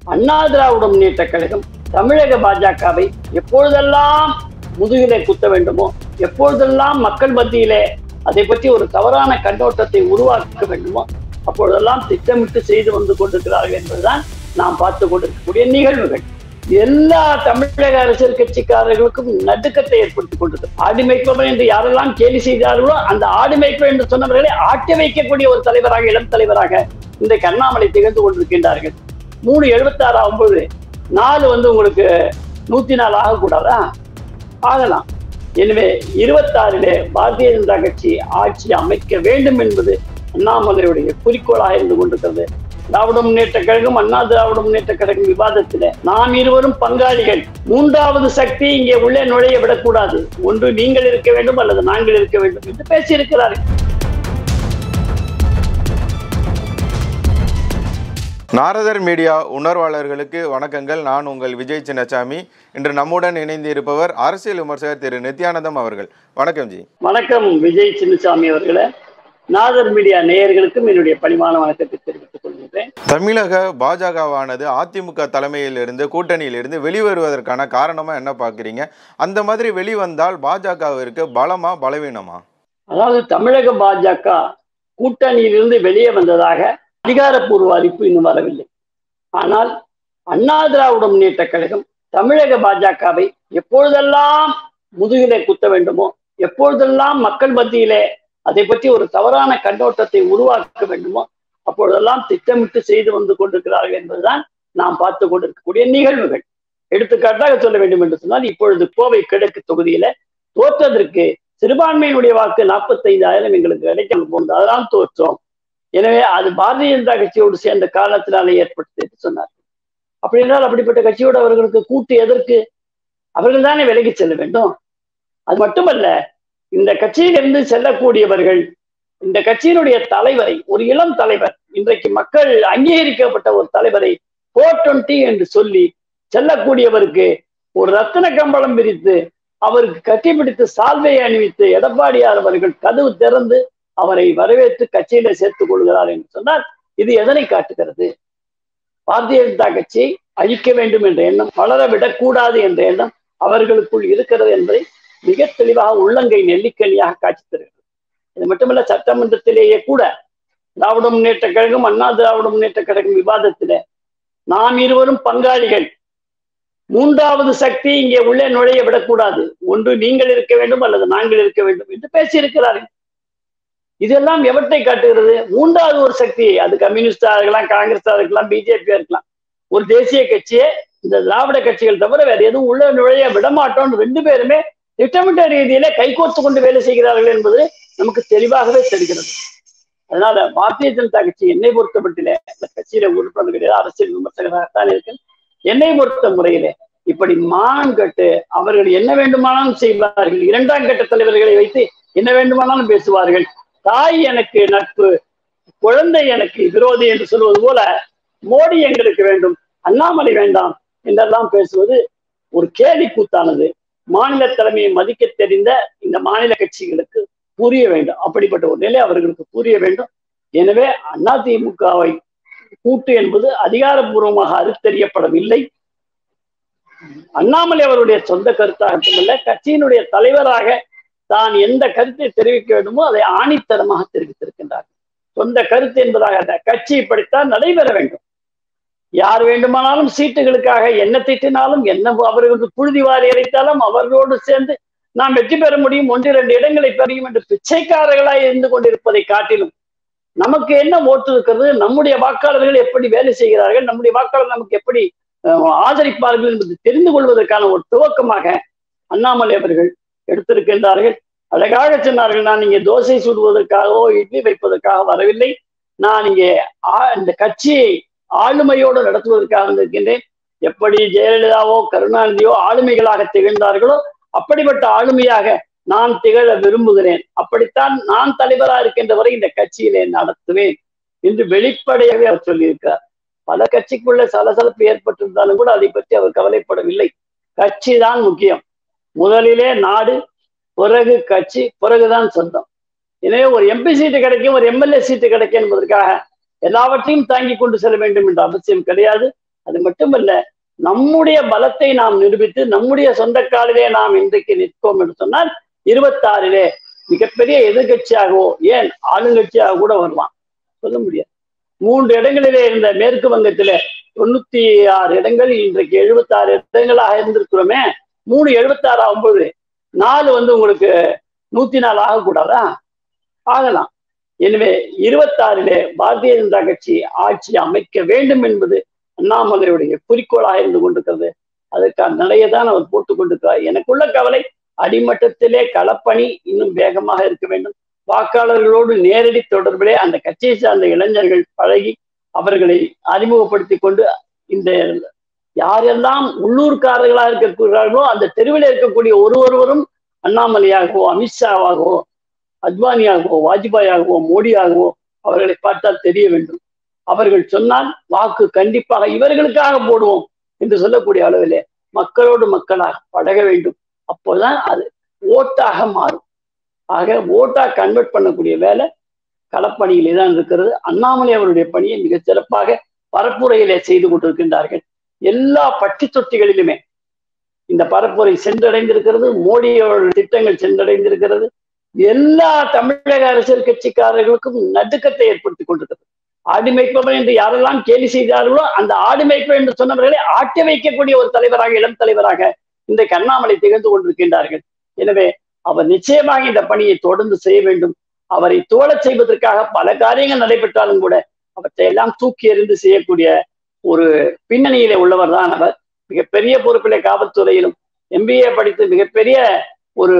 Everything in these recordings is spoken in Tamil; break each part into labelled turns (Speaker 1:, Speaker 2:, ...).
Speaker 1: அண்ணா திராவிட முன்னேற்ற கழகம் தமிழக பாஜகவை எப்பொழுதெல்லாம் முதுகிலே குத்த வேண்டுமோ எப்பொழுதெல்லாம் மக்கள் மத்தியிலே அதை பற்றி ஒரு தவறான கண்ணோட்டத்தை உருவாக்க வேண்டுமோ அப்பொழுதெல்லாம் திட்டமிட்டு செய்து வந்து கொண்டிருக்கிறார்கள் என்பதுதான் நாம் பார்த்து கொண்டிருக்கக்கூடிய நிகழ்வுகள் எல்லா தமிழக அரசியல் கட்சிக்காரர்களுக்கும் நடுக்கத்தை ஏற்படுத்திக் கொண்டது ஆடி மேய்ப்பவன் என்று யாரெல்லாம் கேலி செய்தார்களோ அந்த ஆடி மேய்ப்பவர் என்று சொன்னவர்களை ஆட்டி வைக்கக்கூடிய ஒரு தலைவராக இளம் தலைவராக இன்றைக்கு அண்ணாமலை திகழ்ந்து கொண்டிருக்கின்றார்கள் மூணு எழுபத்தாறு ஆகும்போது நாலு வந்து உங்களுக்கு நூத்தி நாலு ஆகக்கூடாதா ஆகலாம் எனவே இருபத்தாறிலே பாரதிய ஜனதா கட்சி ஆட்சி அமைக்க வேண்டும் என்பது அண்ணாமலையுடைய குறிக்கோளாக இருந்து கொண்டிருக்கிறது திராவிட முன்னேற்ற கழகம் அண்ணா திராவிட முன்னேற்ற கழகம் விவாதத்திலே நாம் இருவரும் பங்காளிகள் மூன்றாவது சக்தி இங்கே உள்ளே நுழைய விடக்கூடாது ஒன்று நீங்கள் இருக்க வேண்டும் அல்லது நாங்கள் இருக்க வேண்டும் என்று பேசியிருக்கிறார்கள்
Speaker 2: நாரதர் மீடியா உணர்வாளர்களுக்கு வணக்கங்கள் நான் உங்கள் விஜய் சின்னசாமி இன்று நம்முடன் இணைந்து இருப்பவர் அரசியல் விமர்சகர் திரு நித்யானந்தம் அவர்கள் வணக்கம் ஜி
Speaker 1: வணக்கம் விஜய் சின்னசாமி அவர்களே நாதர் மீடியா நேயர்களுக்கும் என்னுடைய பணிவான வணக்கத்தை தெரிவித்துக் கொள்கின்றேன்
Speaker 2: தமிழக பாஜகவானது அதிமுக தலைமையிலிருந்து கூட்டணியிலிருந்து வெளிவருவதற்கான காரணமா என்ன பார்க்குறீங்க அந்த மாதிரி வெளிவந்தால் பாஜகவிற்கு பலமா பலவீனமா
Speaker 1: அதாவது தமிழக பாஜக கூட்டணியிலிருந்து வெளியே வந்ததாக அதிகாரப்பூர்வ அறிவிப்பு இன்னும் வரவில்லை ஆனால் அண்ணா திராவிட முன்னேற்ற கழகம் தமிழக பாஜகவை எப்பொழுதெல்லாம் முதுகிலே குத்த வேண்டுமோ எப்பொழுதெல்லாம் மக்கள் மத்தியிலே அதை பற்றி ஒரு தவறான கண்ணோட்டத்தை உருவாக்க வேண்டுமோ அப்பொழுதெல்லாம் திட்டமிட்டு செய்து வந்து கொண்டிருக்கிறார்கள் என்பதுதான் நாம் பார்த்து கொண்டிருக்கக்கூடிய நிகழ்வுகள் எடுத்துக்காட்டாக சொல்ல வேண்டும் என்று சொன்னால் இப்பொழுது கோவை கிழக்கு தொகுதியில தோற்றதற்கு சிறுபான்மையினுடைய வாக்கு நாற்பத்தைந்தாயிரம் எங்களுக்கு கிடைக்காம போகுது அதனால் தோற்றோம் எனவே அது பாரதிய ஜனதா கட்சியோடு சேர்ந்த காரணத்தினாலே ஏற்பட்டது என்று சொன்னார் அப்படி என்றால் அப்படிப்பட்ட கட்சியோடு அவர்களுக்கு கூட்டு எதற்கு அவர்கள் தானே விலகி செல்ல வேண்டும் அது மட்டுமல்ல இந்த கட்சியிலிருந்து செல்லக்கூடியவர்கள் இந்த கட்சியினுடைய தலைவரை ஒரு இளம் தலைவர் இன்றைக்கு மக்கள் அங்கீகரிக்கப்பட்ட ஒரு தலைவரை போர் டுவெண்ட்டி என்று சொல்லி செல்லக்கூடியவருக்கு ஒரு ரத்தின கம்பளம் விரித்து அவருக்கு கட்டிப்பிடித்து சால்வையை அணிவித்து எடப்பாடியார் அவர்கள் கதவு திறந்து அவரை வரவேற்று கட்சியில சேர்த்துக் கொள்கிறார் என்று சொன்னால் இது எதனை காட்டுகிறது பாரதிய ஜனதா கட்சியை அழிக்க வேண்டும் என்ற எண்ணம் வளர விடக்கூடாது என்ற எண்ணம் அவர்களுக்குள் இருக்கிறது என்பதை மிக தெளிவாக உள்ளங்கை நெல்லிக்கனியாக காட்சி தருகிறது இது மட்டுமல்ல சட்டமன்றத்திலேயே கூட திராவிட முன்னேற்ற கழகம் அண்ணா திராவிட முன்னேற்ற கழகம் விவாதத்திலே நாம் இருவரும் பங்காளிகள் மூன்றாவது சக்தி இங்கே உள்ளே நுழைய விடக்கூடாது ஒன்று நீங்கள் இருக்க வேண்டும் அல்லது நாங்கள் இருக்க வேண்டும் என்று பேசியிருக்கிறார்கள் இதெல்லாம் எவற்றை காட்டுகிறது மூன்றாவது ஒரு சக்தியை அது கம்யூனிஸ்டா இருக்கலாம் காங்கிரஸா இருக்கலாம் பிஜேபியா இருக்கலாம் ஒரு தேசிய கட்சியே இந்த திராவிட கட்சிகள் தவிர வேற எதுவும் உள்ள நுழைய விடமாட்டோம்னு ரெண்டு பேருமே திட்டமிட்ட ரீதியில கைகோர்த்து கொண்டு வேலை செய்கிறார்கள் என்பது நமக்கு தெளிவாகவே தெரிகிறது அதனால பாரதிய ஜனதா கட்சி என்னை பொறுத்தமட்டிலே அந்த கட்சியில உறுப்பினர் கிடையாது அரசியல் விமர்சகராகத்தான் இருக்கு என்னை பொறுத்த முறையிலே இப்படி மானம் கட்டு அவர்கள் என்ன வேண்டுமானாலும் செய்வார்கள் இரண்டாம் கட்ட தலைவர்களை வைத்து என்ன வேண்டுமானாலும் பேசுவார்கள் தாய் எனக்கு நட்பு குழந்தை எனக்கு விரோதி என்று சொல்வது போல மோடி எங்களுக்கு வேண்டும் அண்ணாமலை வேண்டாம் என்றெல்லாம் பேசுவது ஒரு கேலி கூத்தானது மாநில தலைமையை மதிக்க தெரிந்த இந்த மாநில கட்சிகளுக்கு புரிய வேண்டும் அப்படிப்பட்ட ஒரு நிலை அவர்களுக்கு புரிய வேண்டும் எனவே அதிமுகவை கூட்டு என்பது அதிகாரப்பூர்வமாக அறுத்தறியப்படவில்லை அண்ணாமலை அவருடைய சொந்த கருத்தாக மட்டுமல்ல கட்சியினுடைய தலைவராக தான் எந்த கருத்தை தெரிவிக்க வேண்டுமோ அதை ஆணித்தரமாக தெரிவித்திருக்கின்றார் சொந்த கருத்து என்பதாக கட்சி இப்படித்தான் நடைபெற வேண்டும் யார் வேண்டுமானாலும் சீட்டுகளுக்காக என்ன திட்டினாலும் என்ன அவர்களுக்கு புழுதி வாரி இறைத்தாலும் அவர்களோடு சேர்ந்து நாம் வெற்றி பெற முடியும் ஒன்று இரண்டு இடங்களை பெறையும் என்று பிச்சைக்காரர்களாய் இருந்து கொண்டிருப்பதை காட்டிலும் நமக்கு என்ன ஓட்டு இருக்கிறது நம்முடைய வாக்காளர்கள் எப்படி வேலை செய்கிறார்கள் நம்முடைய வாக்காளர் நமக்கு எப்படி ஆதரிப்பார்கள் என்பது தெரிந்து கொள்வதற்கான ஒரு துவக்கமாக அண்ணாமலை அவர்கள் எடுத்திருக்கின்றார்கள் அழகாக சொன்னார்கள் நான் இங்கே தோசை சுடுவதற்காகவோ இட்லி வைப்பதற்காக வரவில்லை நான் இங்கே இந்த கட்சியை ஆளுமையோடு நடத்துவதற்காக வந்திருக்கின்றேன் எப்படி ஜெயலலிதாவோ கருணாநிதியோ ஆளுமைகளாக திகழ்ந்தார்களோ அப்படிப்பட்ட ஆளுமையாக நான் திகழ விரும்புகிறேன் அப்படித்தான் நான் தலைவராக இருக்கின்ற வரை இந்த கட்சியிலே நடத்துவேன் என்று வெளிப்படையாகவே அவர் சொல்லியிருக்கிறார் பல கட்சிக்குள்ள சலசலப்பு ஏற்பட்டிருந்தாலும் கூட அதை பற்றி அவர் கவலைப்படவில்லை கட்சி தான் முக்கியம் முதலிலே நாடு பிறகு கட்சி பிறகுதான் சொந்தம் எனவே ஒரு எம்பி சீட்டு கிடைக்கும் ஒரு எம்எல்ஏ சீட்டு கிடைக்கும் என்பதற்காக எல்லாவற்றையும் தாங்கி கொண்டு செல்ல வேண்டும் என்ற அவசியம் கிடையாது அது மட்டுமல்ல நம்முடைய பலத்தை நாம் நிரூபித்து நம்முடைய சொந்த காலிலே நாம் இன்றைக்கு நிற்போம் என்று சொன்னால் இருபத்தாறிலே மிகப்பெரிய எதிர்கட்சியாகவோ ஏன் ஆளுங்கட்சியாக கூட வரலாம் சொல்ல முடியாது மூன்று இடங்களிலே இருந்த மேற்கு வங்கத்திலே தொண்ணூத்தி ஆறு இடங்கள் இன்றைக்கு எழுபத்தாறு இடங்களாக இருந்திருக்கிறோமே மூணு எழுபத்தாறு ஆகும்போது நாலு வந்து உங்களுக்கு நூத்தி நாலு ஆகக்கூடாதா ஆகலாம் எனவே இருபத்தாறிலே பாரதிய ஜனதா கட்சி ஆட்சி அமைக்க வேண்டும் என்பது அண்ணாமலையுடைய குறிக்கோளாக இருந்து கொண்டிருக்கிறது அதற்கான நிலையை தான் அவர் போட்டுக் கொண்டிருக்கிறார் எனக்குள்ள கவலை அடிமட்டத்திலே களப்பணி இன்னும் வேகமாக இருக்க வேண்டும் வாக்காளர்களோடு நேரடி தொடர்பிலே அந்த கட்சியை சார்ந்த இளைஞர்கள் பழகி அவர்களை அறிமுகப்படுத்தி கொண்டு இந்த யாரெல்லாம் உள்ளூர்காரர்களாக இருக்கிறார்களோ அந்த தெருவில் இருக்கக்கூடிய ஒரு ஒருவரும் அண்ணாமலையாகவோ அமித்ஷாவாகவோ அத்வானியாகவோ வாஜ்பாயாகவோ மோடியாகவோ அவர்களை பார்த்தால் தெரிய வேண்டும் அவர்கள் சொன்னால் வாக்கு கண்டிப்பாக இவர்களுக்காக போடுவோம் என்று சொல்லக்கூடிய அளவிலே மக்களோடு மக்களாக பழக வேண்டும் அப்போதான் அது ஓட்டாக மாறும் ஆக ஓட்டா கன்வெர்ட் பண்ணக்கூடிய வேலை களப்பணியிலே தான் இருக்கிறது அண்ணாமலை அவருடைய பணியை மிக சிறப்பாக பரப்புரையிலே செய்து கொண்டிருக்கின்றார்கள் எல்லா பட்டி தொட்டிகளிலுமே இந்த பரப்புரை சென்றடைந்திருக்கிறது மோடியோட திட்டங்கள் சென்றடைந்திருக்கிறது எல்லா தமிழக அரசியல் கட்சிக்காரர்களுக்கும் நடுக்கத்தை ஏற்படுத்தி கொண்டிருக்கிறது ஆடி மேய்ப்பவன் என்று யாரெல்லாம் கேலி செய்தார்களோ அந்த ஆடி மேய்ப்பவன் என்று சொன்னவர்களை ஆட்டி வைக்கக்கூடிய ஒரு தலைவராக இளம் தலைவராக இன்றைக்கு அண்ணாமலை திகழ்ந்து கொண்டிருக்கின்றார்கள் எனவே அவர் நிச்சயமாக இந்த பணியை தொடர்ந்து செய்ய வேண்டும் அவரை தோழச் செய்வதற்காக பல காரியங்கள் நடைபெற்றாலும் கூட அவற்றை எல்லாம் தூக்கி எறிந்து செய்யக்கூடிய ஒரு பின்னணியிலே உள்ளவர் தான் அவர் மிகப்பெரிய பொறுப்பிலே காவல்துறையிலும் எம்பிஏ படித்து மிகப்பெரிய ஒரு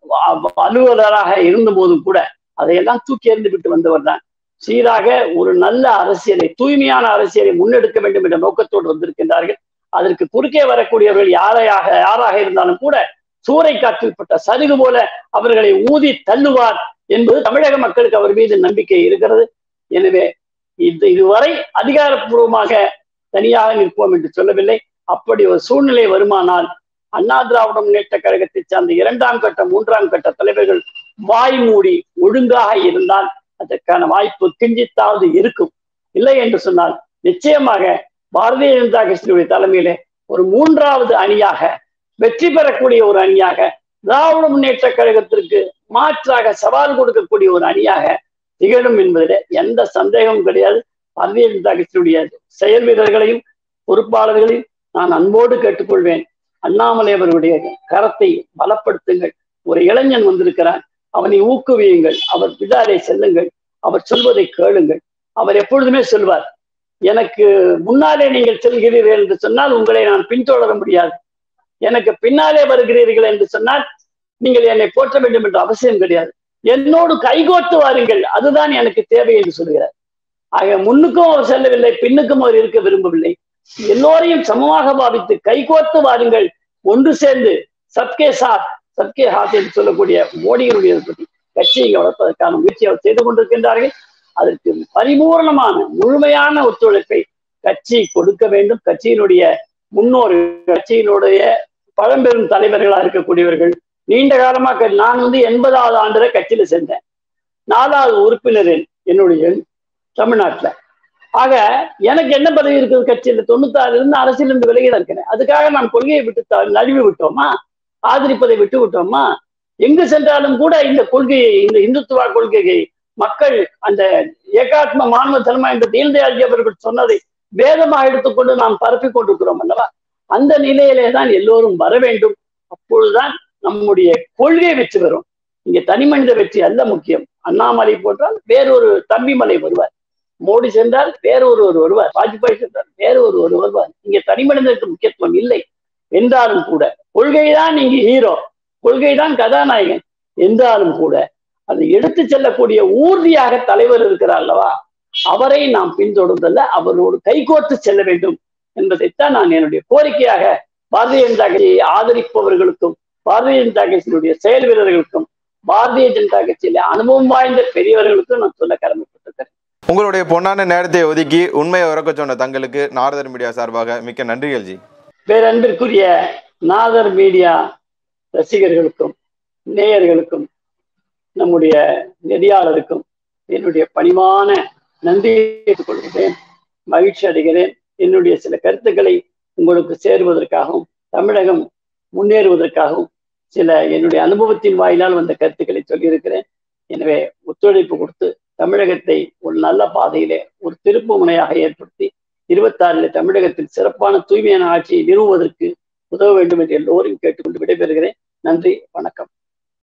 Speaker 1: அலுவலராக இருந்த போதும் கூட அதையெல்லாம் தூக்கி எறிந்து விட்டு வந்தவர் தான் சீராக ஒரு நல்ல அரசியலை தூய்மையான அரசியலை முன்னெடுக்க வேண்டும் என்ற நோக்கத்தோடு வந்திருக்கின்றார்கள் அதற்கு குறுக்கே வரக்கூடியவர்கள் யாரையாக யாராக இருந்தாலும் கூட சூறை காற்றில்பட்ட சருகு போல அவர்களை ஊதி தள்ளுவார் என்பது தமிழக மக்களுக்கு அவர் மீது நம்பிக்கை இருக்கிறது எனவே இது இதுவரை அதிகாரப்பூர்வமாக தனியாக நிற்போம் என்று சொல்லவில்லை அப்படி ஒரு சூழ்நிலை வருமானால் அண்ணா திராவிட முன்னேற்ற கழகத்தை சார்ந்த இரண்டாம் கட்ட மூன்றாம் கட்ட தலைவர்கள் வாய் மூடி ஒழுங்காக இருந்தால் அதற்கான வாய்ப்பு கிஞ்சித்தாவது இருக்கும் இல்லை என்று சொன்னால் நிச்சயமாக பாரதிய ஜனதா கட்சியினுடைய தலைமையிலே ஒரு மூன்றாவது அணியாக வெற்றி பெறக்கூடிய ஒரு அணியாக திராவிட முன்னேற்ற கழகத்திற்கு மாற்றாக சவால் கொடுக்கக்கூடிய ஒரு அணியாக திகழும் என்பதில் எந்த சந்தேகமும் கிடையாது பாரதிய ஜனதா கட்சியினுடைய செயல் வீரர்களையும் பொறுப்பாளர்களையும் நான் அன்போடு கேட்டுக்கொள்வேன் அண்ணாமலை அவர்களுடைய கரத்தை பலப்படுத்துங்கள் ஒரு இளைஞன் வந்திருக்கிறான் அவனை ஊக்குவியுங்கள் அவர் பிதாரை செல்லுங்கள் அவர் சொல்வதை கேளுங்கள் அவர் எப்பொழுதுமே சொல்வார் எனக்கு முன்னாலே நீங்கள் செல்கிறீர்கள் என்று சொன்னால் உங்களை நான் பின்தொடர முடியாது எனக்கு பின்னாலே வருகிறீர்கள் என்று சொன்னால் நீங்கள் என்னை போற்ற வேண்டும் என்ற அவசியம் கிடையாது என்னோடு கைகோத்து வாருங்கள் அதுதான் எனக்கு தேவை என்று சொல்கிறார் ஆக முன்னுக்கும் அவர் செல்லவில்லை பின்னுக்கும் அவர் இருக்க விரும்பவில்லை எல்லோரையும் சமமாக பாவித்து கைகோத்து வாருங்கள் ஒன்று சேர்ந்து சப்கே சாத் சப்கே ஹாத் என்று சொல்லக்கூடிய மோடியினுடைய கட்சியை வளர்ப்பதற்கான முயற்சி அவர் செய்து கொண்டிருக்கின்றார்கள் அதற்கு பரிபூர்ணமான முழுமையான ஒத்துழைப்பை கட்சி கொடுக்க வேண்டும் கட்சியினுடைய முன்னோர் கட்சியினுடைய பழம்பெரும் தலைவர்களா இருக்கக்கூடியவர்கள் நீண்ட காலமாக நான் வந்து எண்பதாவது ஆண்டுல கட்சியில சேர்ந்தேன் நாலாவது உறுப்பினர் என்னுடைய தமிழ்நாட்டுல ஆக எனக்கு என்ன பதவி இருக்குது கட்சியில தொண்ணூத்தாறுல இருந்து அரசியல் இருந்து விலகிதான் இருக்கிறேன் அதுக்காக நான் கொள்கையை விட்டு நழுவி விட்டோமா ஆதரிப்பதை விட்டு விட்டோமா எங்கு சென்றாலும் கூட இந்த கொள்கையை இந்த இந்துத்துவ கொள்கையை மக்கள் அந்த ஏகாத்ம மாணவ தர்மா என்ற தீன்தயாள்ஜி அவர்கள் சொன்னதை வேதமாக எடுத்துக்கொண்டு நாம் பரப்பி கொண்டிருக்கிறோம் அல்லவா அந்த நிலையிலே தான் எல்லோரும் வர வேண்டும் அப்பொழுதுதான் நம்முடைய கொள்கை வெற்றி பெறும் இங்க தனி மனித வெற்றி அல்ல முக்கியம் அண்ணாமலை போன்றால் வேறொரு தம்பிமலை வருவார் மோடி சென்றால் வேறொருவர் வருவார் வாஜ்பாய் சென்றால் வேற ஒருவர் வருவார் இங்க தனி மனிதனுக்கு முக்கியத்துவம் இல்லை என்றாலும் கூட கொள்கைதான் இங்கு ஹீரோ கொள்கைதான் கதாநாயகன் என்றாலும் கூட அதை எடுத்து செல்லக்கூடிய ஊர்தியாக தலைவர் இருக்கிறார் அல்லவா அவரை நாம் பின்தொடர்ந்தல்ல அவரோடு கைகோர்த்து செல்ல வேண்டும் என்பதைத்தான் நான் என்னுடைய கோரிக்கையாக பாரதிய ஜனதா கட்சியை ஆதரிப்பவர்களுக்கும் பாரதிய ஜனதா கட்சியினுடைய செயல் வீரர்களுக்கும் பாரதிய ஜனதா கட்சியில அனுபவம் வாய்ந்த பெரியவர்களுக்கும் நான் சொல்ல கடமைப்பட்டிருக்கிறேன்
Speaker 2: உங்களுடைய பொன்னான நேரத்தை ஒதுக்கி உண்மையை உறக்க சொன்ன தங்களுக்கு நாரதர் மீடியா சார்பாக மிக்க நன்றிகள் ஜி
Speaker 1: பேரன்பிற்குரிய நாதர் மீடியா ரசிகர்களுக்கும் நேயர்களுக்கும் நம்முடைய நெறியாளருக்கும் என்னுடைய பணிவான நன்றியை கொள்கிறேன் மகிழ்ச்சி அடைகிறேன் என்னுடைய சில கருத்துக்களை உங்களுக்கு சேருவதற்காகவும் தமிழகம் முன்னேறுவதற்காகவும் சில என்னுடைய அனுபவத்தின் வாயிலால் வந்த கருத்துக்களை சொல்லியிருக்கிறேன் எனவே ஒத்துழைப்பு கொடுத்து தமிழகத்தை ஒரு நல்ல பாதையிலே ஒரு திருப்பு முனையாக ஏற்படுத்தி இருபத்தாறில் தமிழகத்தில் சிறப்பான தூய்மையான ஆட்சியை நிறுவுவதற்கு உதவ வேண்டும் என்று எல்லோரும் கேட்டுக்கொண்டு விடைபெறுகிறேன் நன்றி வணக்கம்